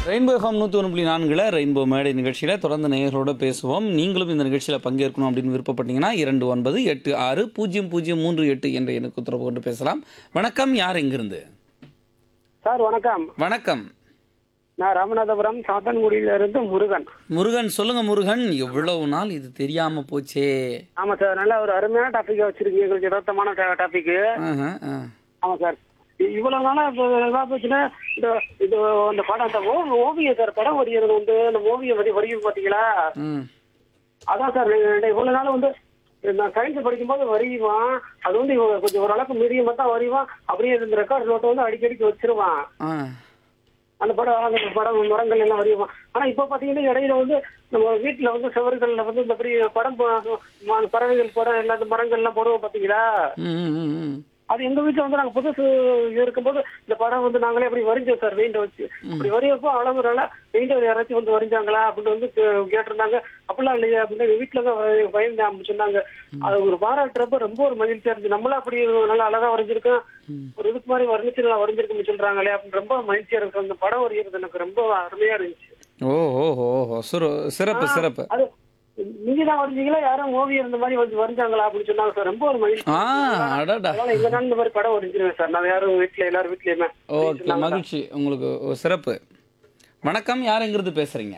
Rainbow FM நூற்றி ஒன்று புள்ளி நான்கில் ரெயின்போ மேடை நிகழ்ச்சியில் தொடர்ந்து நேயர்களோட பேசுவோம் நீங்களும் இந்த நிகழ்ச்சியில் பங்கேற்கணும் அப்படின்னு விருப்பப்பட்டீங்கன்னா இரண்டு ஒன்பது எட்டு ஆறு பூஜ்ஜியம் பூஜ்ஜியம் மூன்று எட்டு என்ற எனக்கு உத்தரவு கொண்டு பேசலாம் வணக்கம் யார் எங்கிருந்து சார் வணக்கம் வணக்கம் நான் ராமநாதபுரம் சாத்தன்குடியில இருந்து முருகன் முருகன் சொல்லுங்க முருகன் எவ்வளவு நாள் இது தெரியாம போச்சே ஆமா சார் நல்ல ஒரு அருமையான டாபிக் வச்சிருக்கீங்க எங்களுக்கு யதார்த்தமான டாபிக் ஆஹா, ஆ. ஆமா சார் இ- இவ்வளவு நாளா இப்போ என்ன போச்சுன்னா இந்த இது அந்த படம் அந்த ஓ- ஓவியம் சார் படம் வரைகிறது வந்து அந்த ஓவியம் வரி வரையும் பாத்தீங்களா ம் அதான் சார் நான் இவ்வளவு நாள் வந்து நான் சயின்ஸ் படிக்கும்போது வரையுவான் அது வந்து இவ- கொஞ்சம் ஓரளவுக்கு மீடியமா தான் வரைவான் அப்படியே இந்த ரெக்கார்ட் நோட்டை வந்து அடிக்கடிக்கு வச்சிருவான் ஆ அந்த படம் அந்த படம் மரங்கள் எல்லாம் வரையுவான் ஆனா இப்ப பாத்தீங்கன்னா இடையில வந்து நம்ம வீட்டுல வந்து சுவர்கள்ல வந்து இந்த பெரிய படம் போ- ம- பறவைகள் படம் எல்லா இந்த மரங்கள் எல்லாம் போடுவோம் பாத்தீங்களா ம், ம், ம், ம். அது எங்க வீட்டுல வந்து நாங்க புதுசு இருக்கும்போது இந்த படம் வந்து நாங்களே அப்படி வரைஞ்சோம் சார் வெயிண்ட வச்சு அப்படி வரையப்போ அளவுறால வெயிண்ட யாராச்சும் வந்து வரைஞ்சாங்களா அப்படின்னு வந்து கே- கேட்டிருந்தாங்க அப்படிலாம் இல்லையா அப்படின்னு எங்க வீட்டுல தான் வ- பயந்தேன் அப்படின்னு சொன்னாங்க அது ஒரு பாராட்டுறப்ப ரொம்ப ஒரு மகிழ்ச்சியா இருந்துச்சு நம்மளா அப்படி நல்லா அழகா வரைஞ்சிருக்கோம் ஒரு இதுக்கு மாதிரி வர்ணிச்சு நல்லா வரைஞ்சிருக்கோம்னு சொல்றாங்களே அப்படின்னு ரொம்ப மகிழ்ச்சியா இருக்கு அந்த படம் வரைகிறது எனக்கு ரொம்ப அருமையா இருந்துச்சு ஓ ஓ ஓ ஓ சிறு சிறப்பு சிறப்பு அது நீங்க தான் வரைஞ்சீங்களா யாரும் ஓவியர் இந்த மாதிரி வந்து வரைஞ்சாங்களா அப்படின்னு சொன்னாங்க சார் ரொம்ப ஒரு மகிழ்ச்சி ஆ அடடா அதனால இந்த நாள் இந்த மாதிரி படம் வரைஞ்சிருவேன் சார் நான் யாரும் வீட்டுல எல்லாரும் வீட்லயுமே ஓகே மகிழ்ச்சி உங்களுக்கு ஒரு சிறப்பு வணக்கம் யார் எங்கிருந்து பேசுறீங்க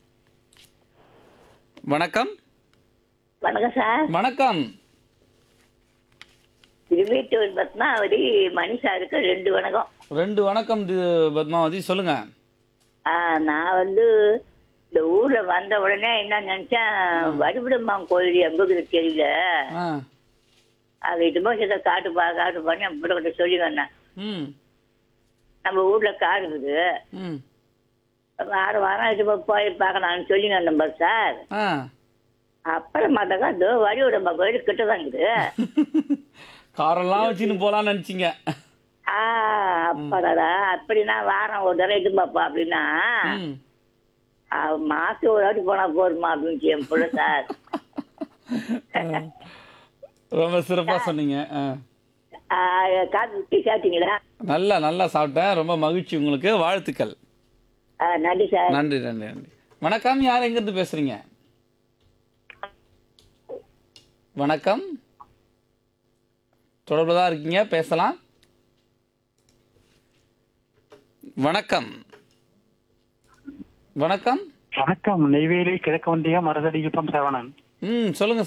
வணக்கம் வணக்கம் சார் வணக்கம் திருவேட்டூர் பத்மாவதி மணி சாருக்கு ரெண்டு வணக்கம் ரெண்டு வணக்கம் தி- பத்மாவதி சொல்லுங்க ஆ, நான் வந்து இந்த ஊர்ல வந்த உடனே என்ன நினைச்சேன் வடுவிடம்மான் கோயில் எங்களுக்கு தெரியல ஆ அது இதுமோ இதை காட்டுப்பா காட்டுப்பான்னு என் பிள்ளை சொல்லி வந்தேன் ம் நம்ம ஊர்ல காடு இருக்குது ம் வாரம் வாரம் இது போய் பார்க்கலாம்னு சொல்லி வந்தோம் சார் ஆ அப்புறம் பார்த்தாக்கா இதோ வடிவிடம்மா கோயில் கிட்ட தான் இருக்குது காரெல்லாம் வச்சுன்னு போலாம்னு நினைச்சீங்க ஆ அப்பாடா அப்படின்னா வாரம் ஒரு தடவை இது பாப்பா அப்படின்னா ம் ஆ, மாசம் ஒரு வாட்டி போனா போதுமா அப்படின்னு என் பிள்ளை சார் ரொம்ப சிறப்பா சொன்னீங்க ஆ. ஆ, காப்பி டீ சாப்பிட்டீங்களா நல்லா நல்லா சாப்பிட்டேன் ரொம்ப மகிழ்ச்சி உங்களுக்கு வாழ்த்துக்கள் ஆ, நன்றி சார் நன்றி நன்றி நன்றி வணக்கம் யார் எங்கிருந்து பேசுறீங்க வணக்கம் தொடர்பில் தான் இருக்கீங்க பேசலாம் வணக்கம் வணக்கம் வணக்கம் நெய்வேலி கிழக்கு வண்டியா மரதடி யுத்தம் சரவணன் ம் சொல்லுங்க